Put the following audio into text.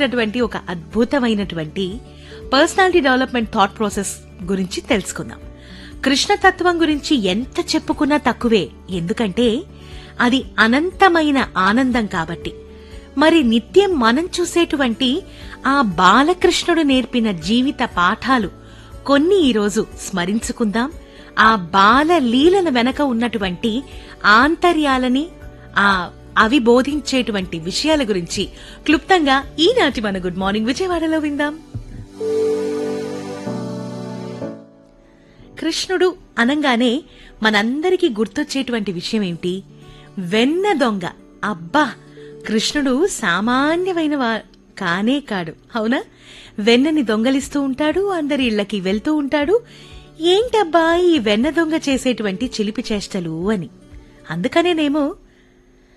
అందించినటువంటి ఒక అద్భుతమైనటువంటి పర్సనాలిటీ డెవలప్మెంట్ థాట్ ప్రాసెస్ గురించి తెలుసుకుందాం కృష్ణతత్వం గురించి ఎంత చెప్పుకున్నా తక్కువే ఎందుకంటే అది అనంతమైన ఆనందం కాబట్టి మరి నిత్యం మనం చూసేటువంటి ఆ బాలకృష్ణుడు నేర్పిన జీవిత పాఠాలు కొన్ని ఈరోజు స్మరించుకుందాం ఆ బాల లీలల వెనక ఉన్నటువంటి ఆంతర్యాలని ఆ అవి బోధించేటువంటి విషయాల గురించి క్లుప్తంగా ఈనాటి మన గుడ్ మార్నింగ్ విజయవాడలో విందాం కృష్ణుడు అనంగానే మనందరికీ గుర్తొచ్చేటువంటి విషయం ఏమిటి వెన్న దొంగ అబ్బా కృష్ణుడు సామాన్యమైన వా కానే కాడు అవునా వెన్నని దొంగలిస్తూ ఉంటాడు అందరి ఇళ్లకి వెళ్తూ ఉంటాడు ఏంటబ్బా ఈ వెన్న దొంగ చేసేటువంటి చిలిపి చేష్టలు అని అందుకనేనేమో